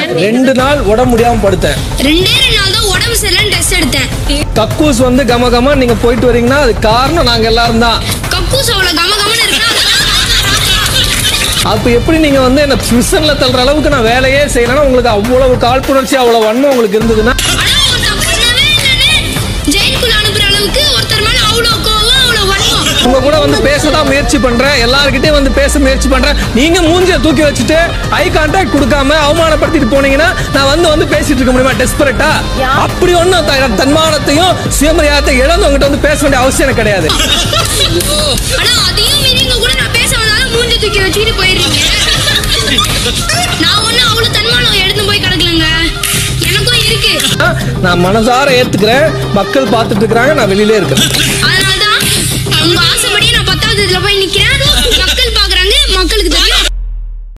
ரெண்டு நாள் உடம்பு முடியாம படுத்தேன் ரெண்டே ரெண்டு நாள் தான் உடம்பு சரியில்லைன்னு டெஸ்ட் எடுத்தேன் கக்கூஸ் வந்து கம கம நீங்க போயிட்டு வரீங்கன்னா அது காரணம் நாங்க எல்லாரும் தான் கக்கூஸ் அவ்வளவு கம கமன்னு இருக்குன்னா அப்ப எப்படி நீங்க வந்து என்ன மிஷன்ல தள்ளுற அளவுக்கு நான் வேலையே செய்யலைன்னா உங்களுக்கு அவ்வளவு காழ்ப்புணர்ச்சி அவ்வளவு வன்மம் உங்களுக்கு இருந்ததுன்னா ஆனா ஒரு தப்புனாவே என்னன்னு ஜெயிலுக்குள்ள அனுப்புற அளவுக்கு ஒருத்தர் மேல அவ்வளவு கோவம் அவ்வளவு வன்மம் உங்க கூட வந்து பேசதான் முயற்சி பண்றேன் எல்லார்கிட்டயும் வந்து பேச முயற்சி பண்றேன் நீங்க மூஞ்சிய தூக்கி வச்சுட்டு ஐ கான்டாக்ட் கொடுக்காம அவமானப்படுத்திட்டு போனீங்கன்னா நான் வந்து வந்து பேசிட்டு இருக்க முடியுமா டெஸ்பரேட்டா அப்படி ஒண்ணும் த- தன்மானத்தையும் சுயமரியாதை இழந்து உங்ககிட்ட வந்து பேச வேண்டிய அவசியம் எனக்கு கிடையாது ஆனா அதையும் மீறி உங்க கூட நான் பேச வந்தாலும் மூஞ்சி தூக்கி வச்சுக்கிட்டு போயிடுறீங்க நான் ஒண்ணு அவ்வளவு தன்மானம் எடுத்து போய் கிடக்கலங்க எனக்கும் இருக்கு நான் மனசார ஏத்துக்கிறேன் மக்கள் பார்த்துட்டு இருக்கிறாங்க நான் வெளியிலே இருக்கேன்